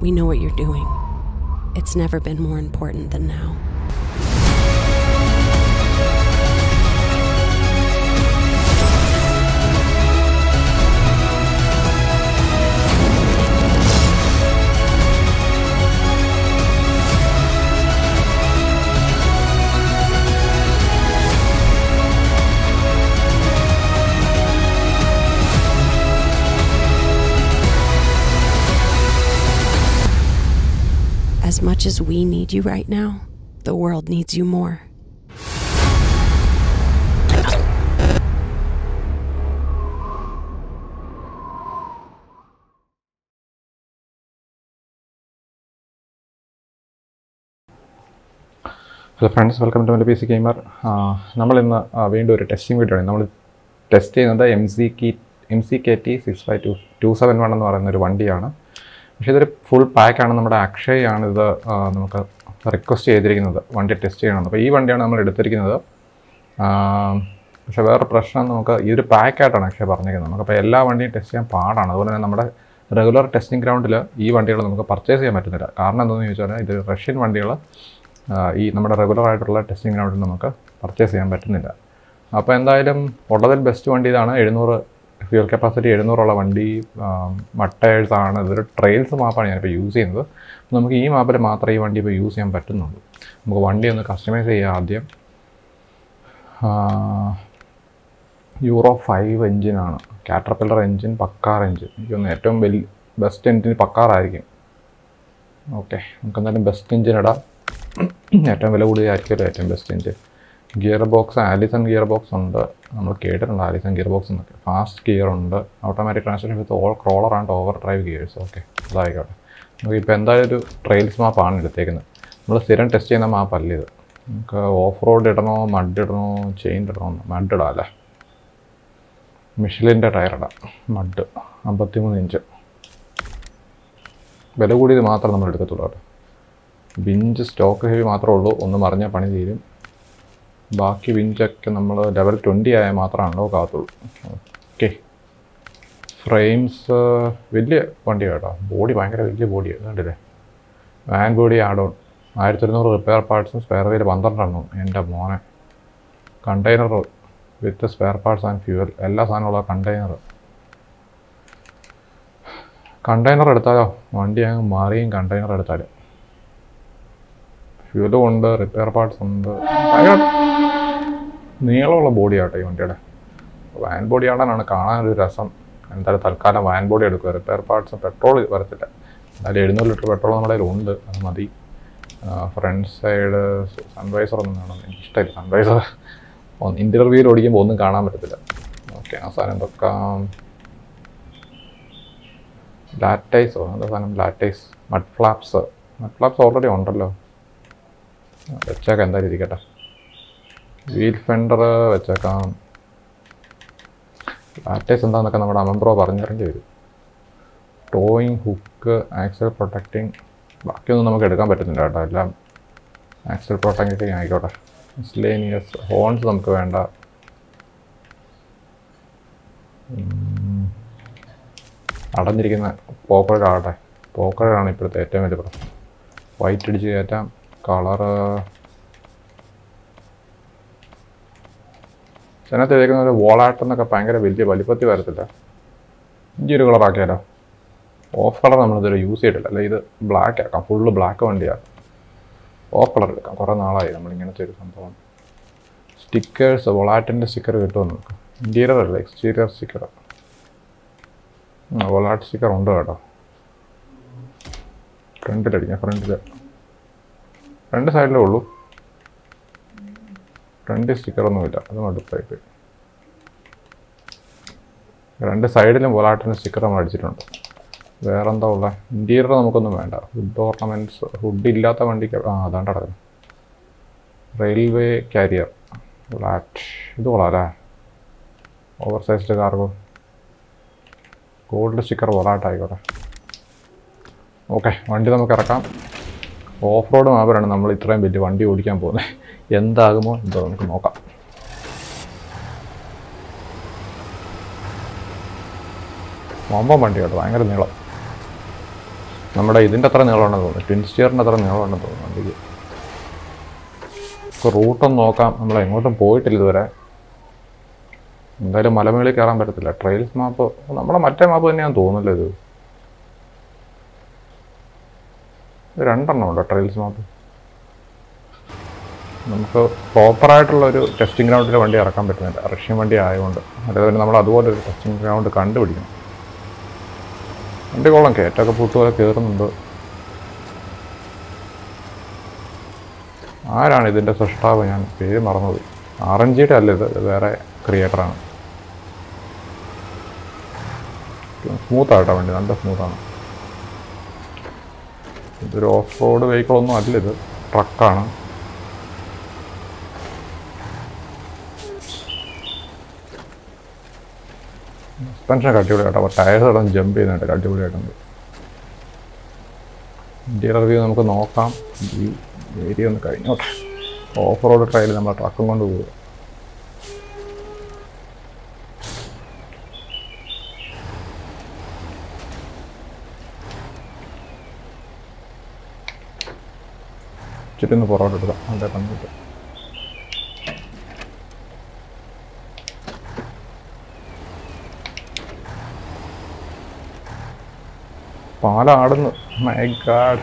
We know what you're doing. It's never been more important than now. As much as we need you right now, the world needs you more. Hello friends welcome to my P C gamer നമ്മൾ ഇന്ന് ആ, വീണ്ടും ഒരു testing video ആണ് നമ്മൾ test ചെയ്യുന്നത് M C K M C K T six five two two seven one എന്ന് പറയുന്ന ഒരു വണ്ടിയാണ് പക്ഷേ ഇതൊരു ഫുൾ പാക്കാണ് നമ്മുടെ അക്ഷയാണ് ഇത് ആ, നമുക്ക് റിക്വസ്റ്റ് ചെയ്തിരിക്കുന്നത് വണ്ടി ടെസ്റ്റ് ചെയ്യണം അപ്പോൾ ഈ വണ്ടിയാണ് നമ്മൾ എടുത്തിരിക്കുന്നത് ആ, പക്ഷേ വേറെ പ്രശ്നം നമുക്ക് ഈ ഒരു പാക്കായിട്ടാണ് അക്ഷയ പറഞ്ഞിരിക്കുന്നത് നമുക്കപ്പോൾ എല്ലാ വണ്ടിയും ടെസ്റ്റ് ചെയ്യാൻ പാടാണ് അതുപോലെ തന്നെ നമ്മുടെ റെഗുലർ ടെസ്റ്റിംഗ് ഗ്രൗണ്ടിൽ ഈ വണ്ടികൾ നമുക്ക് പർച്ചേസ് ചെയ്യാൻ പറ്റുന്നില്ല കാരണം എന്താണെന്ന് ചോദിച്ചാൽ ഇത് റഷ്യൻ വണ്ടികൾ ആ, ഈ നമ്മുടെ റെഗുലർ ആയിട്ടുള്ള ടെസ്റ്റിംഗ് ഗ്രൗണ്ടിൽ നമുക്ക് പർച്ചേസ് ചെയ്യാൻ പറ്റുന്നില്ല അപ്പോൾ എന്തായാലും ഉള്ളതിൽ ബെസ്റ്റ് വണ്ടി ഇതാണ് എഴുന്നൂറ് ഫ്യൂൽ കപ്പാസിറ്റി എഴുന്നൂറുള്ള വണ്ടി മട്ടേഴ്സ് ആണ് ഇതൊരു ട്രെയിൽസ് മാപ്പാണ് ഞാനിപ്പോൾ യൂസ് ചെയ്യുന്നത് നമുക്ക് ഈ മാപ്പിൽ മാത്രമേ ഈ വണ്ടി ഇപ്പോൾ യൂസ് ചെയ്യാൻ പറ്റുന്നുള്ളൂ നമുക്ക് വണ്ടി ഒന്ന് കസ്റ്റമൈസ് ചെയ്യാം ആദ്യം യൂറോ ഫൈവ് എഞ്ചിനാണ് കാറ്റർപില്ലർ എഞ്ചിൻ പക്കാർ എഞ്ചിൻ എനിക്കൊന്ന് ഏറ്റവും വലിയ ബെസ്റ്റ് എഞ്ചിൻ പക്കാറായിരിക്കും ഓക്കെ നമുക്ക് എന്തായാലും ബെസ്റ്റ് എഞ്ചിൻ ഇടാം ഏറ്റവും വില കൂടിയതായിരിക്കുമല്ലോ ഏറ്റവും best engine gear box Allison gear box ഉണ്ട് നമ്മൾ കേട്ടിട്ടുണ്ട് ആലിസൺ ഗിയർ ബോക്സ് എന്നൊക്കെ ഫാസ്റ്റ് ഗിയർ ഉണ്ട് automatic transmission with all crawler and over drive gears okay അതായിക്കോട്ടെ നമുക്ക് ഇപ്പോൾ എന്തായാലും ഒരു ട്രെയിൽസ് മാപ്പാണ് എടുത്തേക്കുന്നത് നമ്മൾ സ്ഥിരം ടെസ്റ്റ് ചെയ്യുന്ന മാപ്പല്ല ഇത് നമുക്ക് ഓഫ് റോഡ് ഇടണോ മഡ് ഇടണോ ചെയിൻ ഇടണോ മഡ് ഇടാം അല്ലേ മിഷിലിൻ്റെ ടയർ ഇടാം മഡ് അമ്പത്തിമൂന്ന് ഇഞ്ച് വില കൂടിയത് മാത്രം നമ്മൾ എടുക്കത്തുള്ളൂ കേട്ടോ വിഞ്ച് സ്റ്റോക്ക് ഹെവി മാത്രമേ ഉള്ളൂ ഒന്ന് മറിഞ്ഞാൽ പണി തീരും ബാക്കി വിഞ്ചൊക്കെ നമ്മൾ ലെവൽ ട്വൻറ്റി ആയാൽ മാത്രമേ അൺലോക്ക് ആകത്തുള്ളൂ ഓക്കെ ഫ്രെയിംസ് വലിയ വണ്ടിയാണ് കേട്ടോ ബോഡി ഭയങ്കര വലിയ ബോഡിയാണ് കണ്ടില്ലേ വാൻ ബോഡി ആഡ് ഓൺ ആയിരത്തി ഒരുന്നൂറ് റിപ്പയർ പാർട്സും സ്പെയർ വീല് പന്ത്രണ്ടെണ്ണവും എൻ്റെ മോനെ container with spare parts and fuel എല്ലാ സാധനമുള്ള കണ്ടെയ്നർ കണ്ടെയ്നർ എടുത്താലോ വണ്ടി അങ്ങ് മാറിയും കണ്ടെയ്നർ എടുത്താൽ ഫ്യൂലും ഉണ്ട് റിപ്പയർ പാർട്സ് ഉണ്ട് ഭയങ്കര നീളമുള്ള ബോഡിയാട്ടോ ഈ വണ്ടിയുടെ വാൻ ബോഡി ആടാനാണ് കാണാനൊരു രസം എന്തായാലും തൽക്കാലം വാൻ ബോഡി എടുക്കുക റിപ്പയർ പാർട്സ് പെട്രോൾ വരത്തില്ല എന്തായാലും എഴുന്നൂറ് ലിറ്റർ പെട്രോൾ നമ്മുടെ കയ്യിൽ ഉണ്ട് അത് മതി ഫ്രണ്ട് സൈഡ് സൺവൈസർ ഒന്നും കാണാൻ എനിക്ക് ഇഷ്ടമില്ല സൺവൈസർ ഒന്ന് ഇൻ്റർവ്യൂവിൽ ഓടിക്കുമ്പോൾ ഒന്നും കാണാൻ പറ്റത്തില്ല ഓക്കെ അവസാനം എന്തൊക്കെ ലാറ്റൈസോ എന്താ സാധനം lattice mud flaps mud flaps already ഉണ്ടല്ലോ വെച്ചേക്കാം എന്തായാലും ഇരിക്കട്ടെ വീൽ ഫെൻഡർ വെച്ചേക്കാം ലാറ്റൈസ് എന്താണെന്നൊക്കെ നമ്മുടെ അമംബ്രോ പറഞ്ഞിറങ്ങി വരും ടോയിങ് ഹുക്ക് ആക്സൽ പ്രൊട്ടക്റ്റിംഗ് ബാക്കിയൊന്നും നമുക്ക് എടുക്കാൻ പറ്റുന്നില്ല കേട്ടോ എല്ലാം ആക്സൽ പ്രൊട്ടക്റ്റിംഗ് ആയിക്കോട്ടെ മിസ്ലേനിയസ് ഹോൺസ് നമുക്ക് വേണ്ട ഉം. അടഞ്ഞിരിക്കുന്ന പോക്കഴാകട്ടെ പോക്കഴാണ് ഇപ്പോഴത്തെ ഏറ്റവും വലിയ പ്രശ്നം വൈറ്റ് അടിച്ച് കയറ്റാം കളറ് ഇതിനകത്ത് എഴുതിക്കുന്ന ഒരു വോളാട്ട് എന്നൊക്കെ ഭയങ്കര വലിയ വലിപ്പത്തിൽ വരത്തില്ല ഈ ഒരു കളറാക്കിയാലോ ഓഫ് കളർ നമ്മളിതുവരെ യൂസ് ചെയ്തിട്ടില്ല അല്ല ഇത് ബ്ലാക്ക് ആക്കാം ഫുള്ള് ബ്ലാക്ക് വണ്ടിയാണ് ഓഫ് കളർ എടുക്കാം കുറേ നാളായി നമ്മൾ ഇങ്ങനത്തെ ഒരു സംഭവം സ്റ്റിക്കേഴ്സ് വൊളാറ്റിൻ്റെ സ്റ്റിക്കർ കിട്ടുമോ നമുക്ക് ഇൻറ്റീരിയർ അല്ല എക്സ്റ്റീരിയർ സ്റ്റിക്കർ വൊളാറ്റ് സ്റ്റിക്കർ ഉണ്ട് കേട്ടോ ഫ്രണ്ടിലടിക്കാം ഫ്രണ്ടിൽ രണ്ട് സൈഡിലേ ഉള്ളൂ ഫ്രണ്ട് സ്റ്റിക്കറൊന്നുമില്ല അത് മടുപ്പായി പോയി രണ്ട് സൈഡിലും വൊളാറ്റിൻ്റെ സ്റ്റിക്കർ നമ്മൾ അടിച്ചിട്ടുണ്ട് വേറെ എന്താ ഉള്ളത് ഇൻറ്റീരിയർ നമുക്കൊന്നും വേണ്ട ഹുഡ് ഓർണമെൻറ്റ്സ് ഹുഡ് ഇല്ലാത്ത വണ്ടിക്ക് ആ അതാണ്ട് കിടക്കുന്നത് റെയിൽവേ കാരിയർ ഫ്ലാറ്റ് ഇത് കൊള്ളാം അല്ലേ over sized cargo gold sticker വൊളാട്ട് ആയിക്കോട്ടെ ഓക്കെ വണ്ടി നമുക്ക് ഇറക്കാം ഓഫ് റോഡ് മാപരാണ് നമ്മൾ ഇത്രയും വലിയ വണ്ടി ഓടിക്കാൻ പോകുന്നത് എന്താകുമോ എന്തോ നമുക്ക് നോക്കാം വമ്പം വണ്ടി കേട്ടോ ഭയങ്കര നീളം നമ്മുടെ ഇതിൻ്റെ അത്ര നീളമുണ്ടെന്ന് തോന്നുന്നു ട്വിൻ സ്റ്റിയറിൻ്റെ അത്ര നീളമുണ്ടെന്ന് തോന്നുന്നു വണ്ടിക്ക് ഇപ്പോൾ റൂട്ടൊന്ന് നോക്കാം നമ്മൾ എങ്ങോട്ടും പോയിട്ടില്ല ഇതുവരെ എന്തായാലും മലമേളിൽ കയറാൻ പറ്റത്തില്ല ട്രെയിൽസ് മാപ്പ് നമ്മുടെ മറ്റേ മാപ്പ് തന്നെയാണെന്ന് തോന്നുന്നില്ല ഇത് ഇത് രണ്ടെണ്ണം ഉണ്ടോ ട്രെയിൽസ് മാപ്പ് നമുക്ക് പ്രോപ്പറായിട്ടുള്ള ഒരു ടെസ്റ്റിംഗ് ഗ്രൗണ്ടിൽ വണ്ടി ഇറക്കാൻ പറ്റുന്നില്ല റഷ്യൻ വണ്ടി ആയതുകൊണ്ട് അതേപോലെ നമ്മൾ അതുപോലെ ഒരു ടെസ്റ്റിംഗ് ഗ്രൗണ്ട് കണ്ടുപിടിക്കണം വണ്ടി കൊള്ളാം കയറ്റൊക്കെ പൂട്ടുപോലെ കയറുന്നുണ്ട് ആരാണ് ഇതിൻ്റെ സൃഷ്ടാവ് ഞാൻ പേര് മറന്നത് ആർ എൻ ജിയുടെ അല്ല ഇത് ഇത് വേറെ ക്രിയേറ്ററാണ് സ്മൂത്താട്ടോ വണ്ടി നല്ല സ്മൂത്താണ് ഇതൊരു ഓഫ് റോഡ് വെഹിക്കിളൊന്നും അല്ല ഇത് ട്രക്കാണ് സസ്പെൻഷനൊക്കെ അടിപൊളിയാട്ടോ അപ്പോൾ ടയർസ് ഇടം ജമ്പ് ചെയ്യുന്നുണ്ട് അടിപൊളിയായിട്ടുണ്ട് ഇന്ത്യയുടെ റിവ്യൂ നമുക്ക് നോക്കാം ഈ ഏരിയ ഒന്ന് കഴിഞ്ഞോട്ടെ ഓഫ് റോഡ് ട്രയൽ നമ്മൾ ട്രക്കും കൊണ്ട് പോകുക ഇച്ചിരി ഒന്ന് പുറകോട്ട് എടുക്കാം അതിൻ്റെ കണ്ടിട്ട് പാലാടുന്നു മൈ ഗാഡ്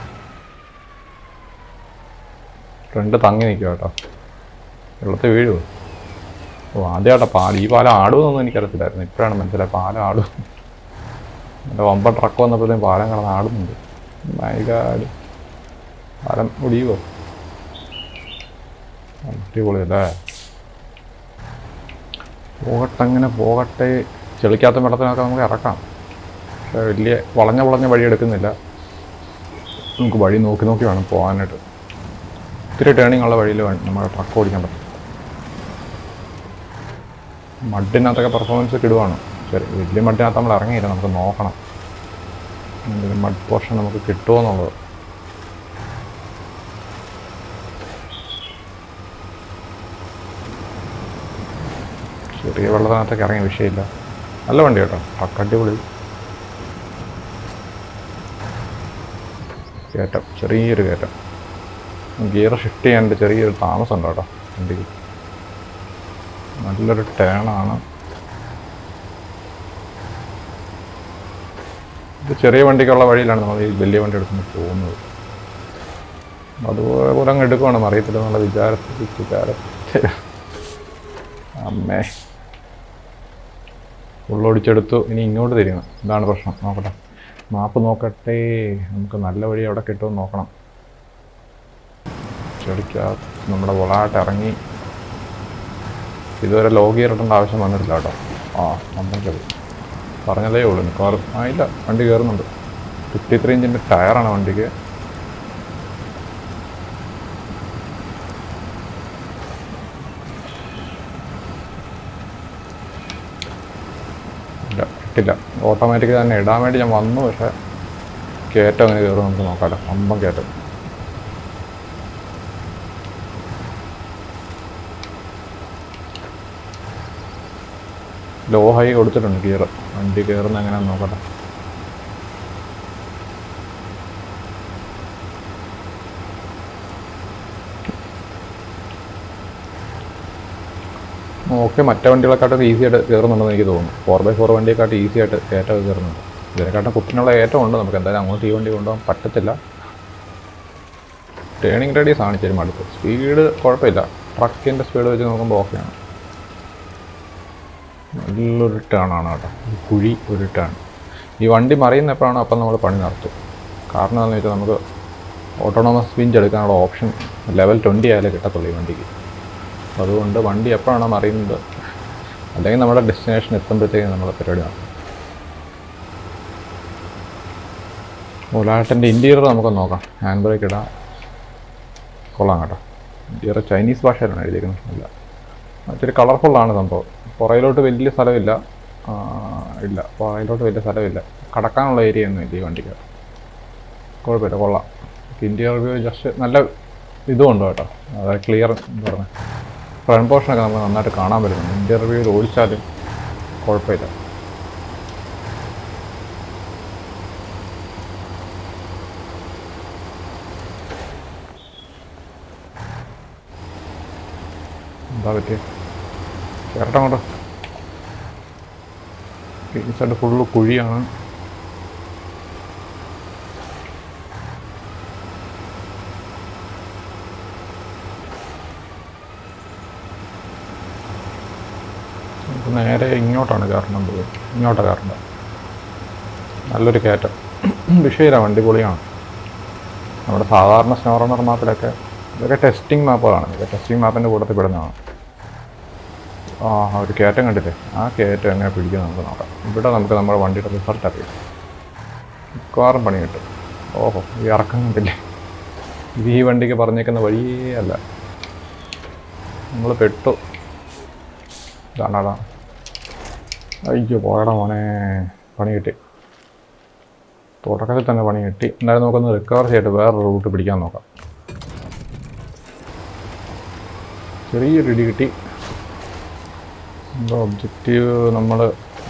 ഫ്രണ്ട് തങ്ങി നിൽക്കുക കേട്ടോ വെള്ളത്തിൽ വീഴുമോ ഓ ആദ്യമായിട്ടാ പാൽ ഈ പാലം ആടുമെന്നൊന്നും എനിക്കറിയത്തില്ലായിരുന്നു ഇപ്പോഴാണ് മനസ്സിലായത് പാലം ആടും എൻ്റെ വമ്പ ട്രക്ക് വന്നപ്പോഴത്തേക്കും പാലം കിടന്ന് ആടുന്നുണ്ട് മൈ ഗാഡ് പാലം ഒടിയുമോ അടിപൊളിയല്ലേ പോകട്ടെ അങ്ങനെ പോകട്ടെ ചെളിക്കാത്ത വെള്ളത്തിനൊക്കെ നമുക്ക് ഇറക്കാം പക്ഷേ വലിയ വളഞ്ഞ വളഞ്ഞ വഴി എടുക്കുന്നില്ല നമുക്ക് വഴി നോക്കി നോക്കി വേണം പോകാനായിട്ട് ഇത്തിരി ടേണിംഗ് ഉള്ള വഴിയിൽ വേണം നമ്മുടെ ട്രക്ക് ഓടിക്കാൻ പറ്റും മഡിനകത്തൊക്കെ പെർഫോമൻസ് കിടുവാണ് ശരി വലിയ മഡിനകത്ത് നമ്മൾ ഇറങ്ങിയില്ല നമുക്ക് നോക്കണം എന്തെങ്കിലും മഡ് പോർഷൻ നമുക്ക് കിട്ടുമോ എന്നുള്ളത് ചെറിയ വെള്ളത്തിനകത്തൊക്കെ ഇറങ്ങിയ വിഷയമില്ല നല്ല വണ്ടി കേട്ടോ ട്രക്ക് അടിപൊളി കയറ്റം ചെറിയൊരു കയറ്റം ഗിയർ ഷിഫ്റ്റ് ചെയ്യാണ്ട് ചെറിയൊരു താമസം ഉണ്ട് കേട്ടോ വണ്ടിക്ക് നല്ലൊരു ടേണാണ് ഇത് ചെറിയ വണ്ടിക്കുള്ള വഴിയിലാണ് നമ്മൾ ഈ വലിയ വണ്ടി എടുക്കുമ്പോൾ പോകുന്നത് അതുപോലെ അങ്ങ് എടുക്കുവാണ് അറിയത്തില്ല എന്നുള്ള വിചാരത്തിൽ വിചാരത്തിൽ അമ്മേ ഉള്ളൊടിച്ചെടുത്തു ഇനി ഇങ്ങോട്ട് തിരിയണം ഇതാണ് പ്രശ്നം നോക്കട്ടെ മാപ്പ് നോക്കട്ടെ നമുക്ക് നല്ല വഴി എവിടെ കിട്ടുമെന്ന് നോക്കണം ചെടിക്കാ നമ്മുടെ വളാട്ട് ഇറങ്ങി ഇതുവരെ ലോഗ് ഇറട്ടേണ്ട ആവശ്യം വന്നിട്ടില്ല കേട്ടോ ആ വന്നെങ്കിൽ പറഞ്ഞതേ ഉള്ളൂ മിക്കവാറും ആ ഇല്ല വണ്ടി കയറുന്നുണ്ട് ഫിഫ്റ്റി ത്രീ ഇഞ്ചിൻ്റെ ടയറാണ് വണ്ടിക്ക് ഇല്ല ഇട്ടില്ല ഓട്ടോമാറ്റിക് തന്നെ ഇടാൻ വേണ്ടി ഞാൻ വന്നു പക്ഷേ കയറ്റം അങ്ങനെ കയറും നമുക്ക് നോക്കാമല്ലോ അമ്പം കയറ്റം ലോ ഹൈ കൊടുത്തിട്ടുണ്ട് ഗിയർ വണ്ടി കയറുന്ന എങ്ങനെയാണെന്ന് നോക്കട്ടെ ഓക്കെ മറ്റേ വണ്ടികളെക്കാട്ടും ഈസി ആയിട്ട് കയറുന്നുണ്ടെന്ന് എനിക്ക് തോന്നുന്നു ഫോർ ബൈ ഫോർ വണ്ടിയെക്കാട്ടും ഈസി ആയിട്ട് കയറ്റമൊക്കെ കയറുന്നുണ്ട് ഇതിനെക്കാട്ടും കുത്തിനുള്ള ഏറ്റവും ഉണ്ട് നമുക്ക് എന്തായാലും അങ്ങോട്ട് ഈ വണ്ടി കൊണ്ടുപോകാൻ പറ്റത്തില്ല ടേണിംഗ് റേഡിയസ് ആണ് ഇച്ചിരി മടുപ്പ് സ്പീഡ് കുഴപ്പമില്ല ട്രക്കിൻ്റെ സ്പീഡ് വെച്ച് നോക്കുമ്പോൾ ഓക്കെയാണ് നല്ലൊരു ടേണാണ് കേട്ടോ ഈ കുഴി ഒരു ടേൺ ഈ വണ്ടി മറിയുന്ന എപ്പോഴാണോ അപ്പം നമ്മൾ പണി നടത്തും കാരണം എന്താണെന്ന് വെച്ചാൽ നമുക്ക് ഓട്ടോണോമസ് സ്പിഞ്ച് എടുക്കാനുള്ള ഓപ്ഷൻ ലെവൽ ട്വൻറ്റി ആയാലേ കിട്ടത്തുള്ളൂ ഈ വണ്ടിക്ക് അപ്പോൾ അതുകൊണ്ട് വണ്ടി എപ്പോഴാണോ മറിയുന്നത് അല്ലെങ്കിൽ നമ്മുടെ ഡെസ്റ്റിനേഷൻ എത്തുമ്പോഴത്തേക്കും നമ്മൾ പരിപാടി നടത്തും ഒലാട്ടിൻ്റെ ഇൻറ്റീരിയർ നമുക്ക് നോക്കാം ഹാൻഡ് ബ്രേക്ക് ഇടാം കൊള്ളാം കേട്ടോ ഇൻറ്റീരിയർ ചൈനീസ് ഭാഷയിലാണ് എഴുതിയിരിക്കുന്നത് ഇല്ല ഇച്ചിരി കളർഫുള്ളാണ് സംഭവം പുറയിലോട്ട് വലിയ സ്ഥലമില്ല ആ, ഇല്ല പുറയിലോട്ട് വലിയ സ്ഥലമില്ല കടക്കാനുള്ള ഏരിയ ഒന്നും ഇല്ല ഈ വണ്ടിക്ക് കുഴപ്പമില്ല കൊള്ളാം ഇൻറ്റീരിയർ വ്യൂ ജസ്റ്റ് നല്ല ഇതുമുണ്ട് കേട്ടോ അതായത് ക്ലിയർ എന്താ പറയുക ഫ്രണ്ട് പോർഷനൊക്കെ നമുക്ക് നന്നായിട്ട് കാണാൻ പറ്റുന്നുണ്ട് ഇൻറ്റീരിയർ വ്യൂവിൽ ഓടിച്ചാലും കുഴപ്പമില്ല എന്താ പറ്റിയ ചേട്ടൻ അങ്ങോട്ട് ഈ സൈഡ് ഫുള്ള് കുഴിയാണ് നമുക്ക് നേരെ ഇങ്ങോട്ടാണ് കയറേണ്ടത് ഇങ്ങോട്ടാണ് കയറേണ്ടത് നല്ലൊരു കയറ്റം വിഷയമില്ല വണ്ടി പൊളിയാണ് നമ്മുടെ സാധാരണ സ്നോ റണ്ണർ മാപ്പിലൊക്കെ ഇതൊക്കെ ടെസ്റ്റിംഗ് മാപ്പുകളാണ് ഇതൊക്കെ ടെസ്റ്റിംഗ് മാപ്പിൻ്റെ കൂട്ടത്തിൽ പെടുന്നതാണ് ആ ആ ഒരു കയറ്റം കണ്ടില്ലേ ആ കയറ്റം എങ്ങനെ പിടിക്കും നമുക്ക് നോക്കാം ഇവിടെ നമുക്ക് നമ്മുടെ വണ്ടിയുടെ റിസൾട്ട് അറിയാം മിക്കവാറും പണി കിട്ടും ഓഹോ ഈ ഇറക്കം കണ്ടില്ലേ ഇത് ഈ വണ്ടിക്ക് പറഞ്ഞേക്കുന്ന വഴിയേ അല്ല നമ്മൾ പെട്ടു ഇതാണ്ടാ അയ്യോ പോയടാ മോനെ പണി കിട്ടി തുടക്കത്തിൽ തന്നെ പണി കിട്ടി എന്തായാലും നമുക്കൊന്ന് റിക്കവർ ചെയ്തിട്ട് വേറെ റൂട്ട് പിടിക്കാൻ നോക്കാം ചെറിയൊരു ഇടി കിട്ടി എന്തോ ഒബ്ജക്റ്റീവ് നമ്മൾ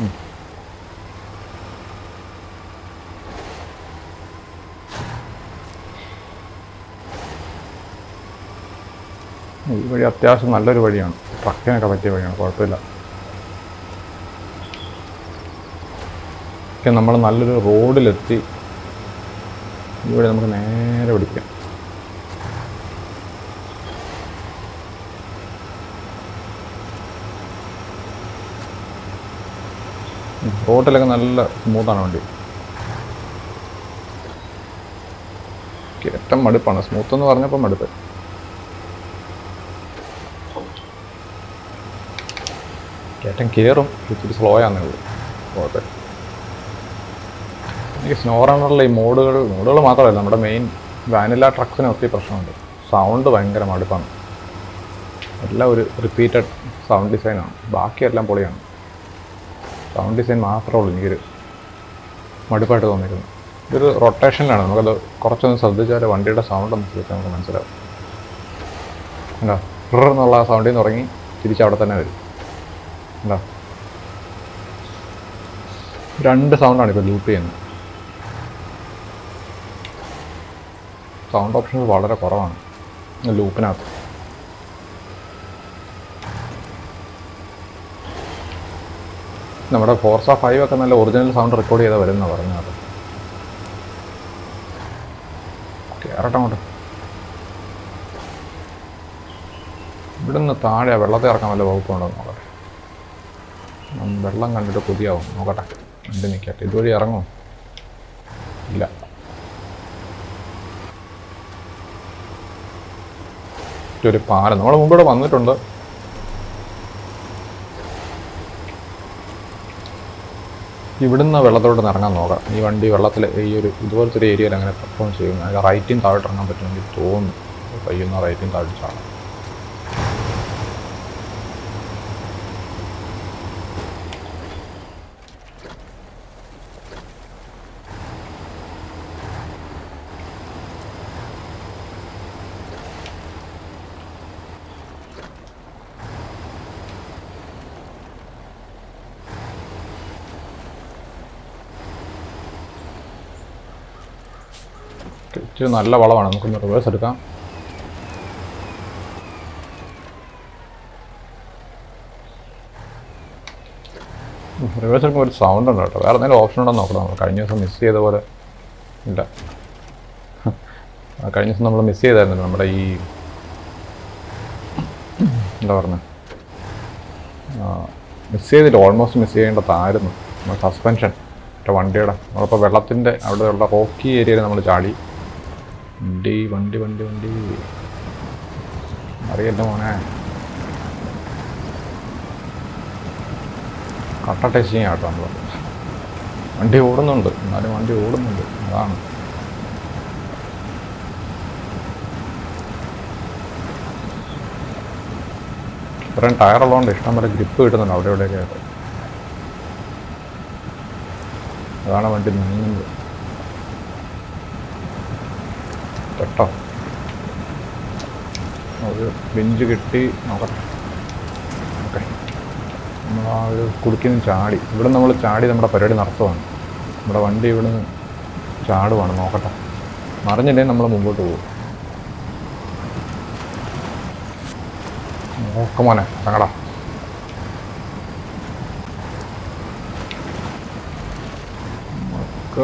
ഈ വഴി അത്യാവശ്യം നല്ലൊരു വഴിയാണ് ട്രക്കിനൊക്കെ പറ്റിയ വഴിയാണ് കുഴപ്പമില്ല ഒക്കെ നമ്മൾ നല്ലൊരു റോഡിലെത്തി ഇവിടെ നമുക്ക് നേരെ പിടിക്കാം ഉം, റോഡിലൊക്കെ നല്ല സ്മൂത്താണ് വണ്ടി കയറ്റം മടുപ്പാണ് സ്മൂത്ത് എന്ന് പറഞ്ഞപ്പോൾ മടുപ്പ് കയറ്റം കയറും ഇച്ചിരി സ്ലോ ആണെന്നേ ഉള്ളൂ കുഴപ്പമില്ല എനിക്ക് സ്നോ റണ്ണറിലെ ഈ മോഡുകൾ മോഡുകൾ മാത്രമല്ല നമ്മുടെ മെയിൻ വാനില ട്രക്സിന് ഒത്തിരി പ്രശ്നമുണ്ട് സൗണ്ട് ഭയങ്കര മടുപ്പാണ് എല്ലാം ഒരു റിപ്പീറ്റഡ് സൗണ്ട് ഡിസൈനാണ് ബാക്കിയെല്ലാം പൊളിയാണ് സൗണ്ട് ഡിസൈൻ മാത്രമേ ഉള്ളൂ എനിക്കൊരു മടുപ്പായിട്ട് തോന്നിയിരുന്നു ഇതൊരു റൊട്ടേഷനിലാണ് നമുക്കത് കുറച്ചൊന്ന് ശ്രദ്ധിച്ചാൽ വണ്ടിയുടെ സൗണ്ട് ഒന്ന് ശ്രദ്ധിച്ചാൽ നമുക്ക് മനസ്സിലാവും എന്താ എന്നുള്ള ആ സൗണ്ടിൽ നിന്ന് തുടങ്ങി തിരിച്ച് അവിടെ തന്നെ വരും എന്താ രണ്ട് സൗണ്ടാണ് ഇപ്പോൾ ലൂപ്പ് ചെയ്യുന്നത് സൗണ്ട് ഓപ്ഷൻസ് വളരെ കുറവാണ് ലൂപ്പിനകത്ത് നമ്മുടെ ഫോർസ ഫൈവ് ഒക്കെ നല്ല ഒറിജിനൽ സൗണ്ട് റെക്കോർഡ് ചെയ്താൽ വരുന്ന പറഞ്ഞത് കയറട്ടെ അങ്ങോട്ട് ഇവിടുന്ന് താഴെ വെള്ളത്തിൽ ഇറക്കാൻ വല്ല വകുപ്പുണ്ടോ എന്ന് നോക്കട്ടെ ഉം, വെള്ളം കണ്ടിട്ട് കൊതിയാവും നോക്കട്ടെ വണ്ടി നിൽക്കട്ടെ ഇതുവഴി ഇറങ്ങും ഇല്ല ഒരു പാലം നമ്മൾ മുമ്പിവിടെ വന്നിട്ടുണ്ട് ഇവിടുന്ന് വെള്ളത്തോട്ട് ഇറങ്ങാൻ നോക്കാം ഈ വണ്ടി വെള്ളത്തിൽ ഈ ഒരു ഇതുപോലത്തെ ഒരു ഏരിയയിൽ അങ്ങനെ പെർഫോം ചെയ്യും അതിൽ റൈറ്റിൽ താഴോട്ട് ഇറങ്ങാൻ പറ്റുമെങ്കിൽ തോന്നുന്നു പയ്യുന്ന റൈറ്റിൽ താഴ്ചയാണ് ഇച്ചിരി നല്ല വളമാണ് നമുക്കൊന്ന് റിവേഴ്സ് എടുക്കാം റിവേഴ്സ് എടുക്കുമ്പോൾ ഒരു സൗണ്ട് ഉണ്ട് കേട്ടോ വേറെ എന്തെങ്കിലും ഓപ്ഷൻ ഉണ്ടോ എന്ന് നോക്കണം നമ്മൾ കഴിഞ്ഞ ദിവസം മിസ് ചെയ്ത പോലെ ഇല്ല ആ, കഴിഞ്ഞ ദിവസം നമ്മൾ മിസ് ചെയ്തായിരുന്നു നമ്മുടെ ഈ എന്താ പറയുന്നത് മിസ് ചെയ്തില്ല ഓൾമോസ്റ്റ് മിസ് ചെയ്യേണ്ടതായിരുന്നു നമ്മുടെ സസ്പെൻഷൻ മറ്റേ വണ്ടിയുടെ നമ്മളിപ്പോൾ വെള്ളത്തിൻ്റെ അവിടെയുള്ള റോക്കി ഏരിയയിൽ നമ്മൾ ചാടി വണ്ടി വണ്ടി വണ്ടി വണ്ടി അറിയല്ല മോനെ കട്ട ടെസ്റ്റിങ് ആട്ടോ നമ്മൾ വണ്ടി ഓടുന്നുണ്ട് എന്നാലും വണ്ടി ഓടുന്നുണ്ട് അതാണ് ഇത്രയും ടയർ ഉള്ളതുകൊണ്ട് ഇഷ്ടം പോലെ ഗ്രിപ്പ് കിട്ടുന്നുണ്ട് അവിടെ ഇവിടെയൊക്കെ ആയിട്ട് അതാണ് വണ്ടി നീങ്ങുന്നത് കേട്ടോ ഒരു ബെഞ്ച് കിട്ടി നോക്കട്ടെ ഓക്കെ നമ്മൾ ആ ഒരു കുടുക്കിൽ നിന്ന് ചാടി ഇവിടെ നമ്മൾ ചാടി നമ്മുടെ പരിപാടി നടത്തുവാണ് നമ്മുടെ വണ്ടി ഇവിടെ നിന്ന് ചാടുവാണ് നോക്കട്ടെ മറിഞ്ഞില്ലെങ്കിൽ നമ്മൾ മുമ്പോട്ട് പോകും നോക്ക മോനെ ഇറങ്ങടാ നമുക്ക്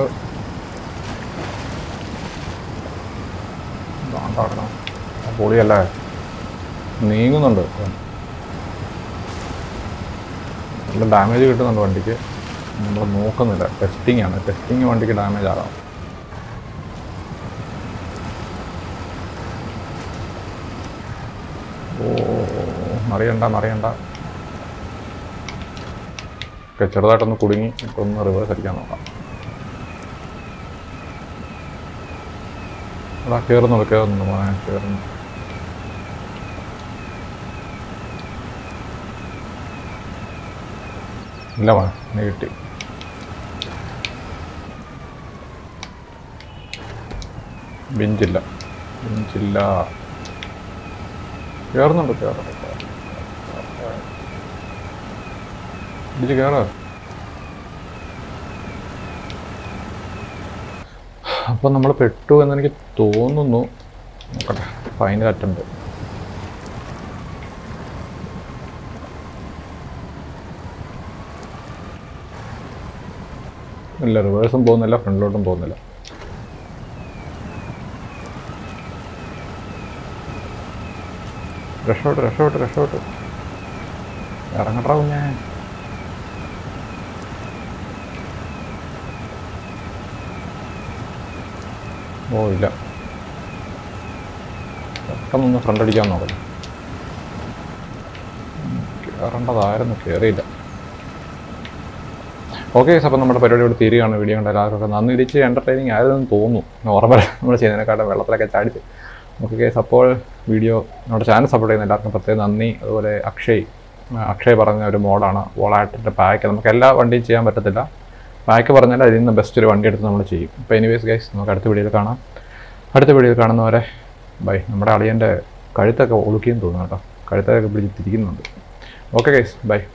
ഇതാണ്ടാക്കണം പൊളിയല്ലേ നീങ്ങുന്നുണ്ട് നല്ല ഡാമേജ് കിട്ടുന്നുണ്ട് വണ്ടിക്ക് നമ്മൾ നോക്കുന്നില്ല ടെസ്റ്റിംഗ് ആണ് ടെസ്റ്റിംഗ് വണ്ടിക്ക് ഡാമേജ് ആകാം ഓ മറിയണ്ട മറിയണ്ട ഒക്കെ ചെറുതായിട്ടൊന്ന് കുടുങ്ങി ഇപ്പൊ ഒന്ന് റിവേഴ്സ് അടിക്കാൻ നോക്കാം അതാ കയറുന്നുണ്ട് കയറുന്നുണ്ട് മോനെ കയറുന്നു ഇല്ല മോനെ നീ കിട്ടി ബെഞ്ചില്ല ബെഞ്ചില്ല കയറുന്നുണ്ട് കയറുന്നുണ്ട് ഇടിച്ച് കയറ അപ്പം നമ്മൾ പെട്ടു എന്നെനിക്ക് തോന്നുന്നു നോക്കട്ടെ ഫൈനൽ അറ്റംപ്റ്റ് ഇല്ല റിവേഴ്സും പോകുന്നില്ല ഫ്രണ്ടിലോട്ടും പോകുന്നില്ല രക്ഷോട്ട് രക്ഷോട്ട് രക്ഷോട്ട് ഇറങ്ങട്ടാ കുഞ്ഞേ ഓ ഇല്ല പെട്ടെന്നൊന്ന് ഫ്രണ്ട് അടിക്കാൻ നോക്കണം കയറേണ്ടതായിരുന്നു കയറിയില്ല ഓക്കെ അപ്പം നമ്മുടെ പരിപാടി ഇവിടെ തീരുകയാണ് വീഡിയോ കണ്ട എല്ലാവർക്കും നന്ദി തിരിച്ച് എൻ്റർടൈനിങ് ആയതെന്ന് തോന്നുന്നു ഓർമ്മ നമ്മൾ ചെയ്യുന്നതിനെക്കാട്ടും വെള്ളത്തിലൊക്കെ ചാടിച്ച് ഓക്കെ കേസ് അപ്പോൾ വീഡിയോ നമ്മുടെ ചാനൽ സപ്പോർട്ട് ചെയ്യുന്ന എല്ലാവർക്കും പ്രത്യേകം നന്ദി അതുപോലെ അക്ഷയ് ആ, അക്ഷയ് പറഞ്ഞ ഒരു മോഡാണ് വോളായിട്ടിൻ്റെ പാക്ക് നമുക്ക് എല്ലാ വണ്ടിയും ചെയ്യാൻ പറ്റത്തില്ല പാക്ക് പറഞ്ഞാൽ അതിൽ നിന്ന് ബെസ്റ്റ് ഒരു വണ്ടി എടുത്ത് നമ്മൾ ചെയ്യും അപ്പോൾ എനിവേസ് ഗൈസ് നമുക്ക് അടുത്ത വീഡിയോയിൽ കാണാം അടുത്ത വീഡിയോയിൽ കാണുന്നവരെ ബൈ നമ്മുടെ അളിയൻ്റെ കഴുത്തൊക്കെ ഒളുക്കിയെന്ന് തോന്നുന്നു കേട്ടോ കഴുത്തൊക്കെ പിടിച്ച് തിരിക്കുന്നുണ്ട് ഓക്കെ ഗൈസ് ബൈ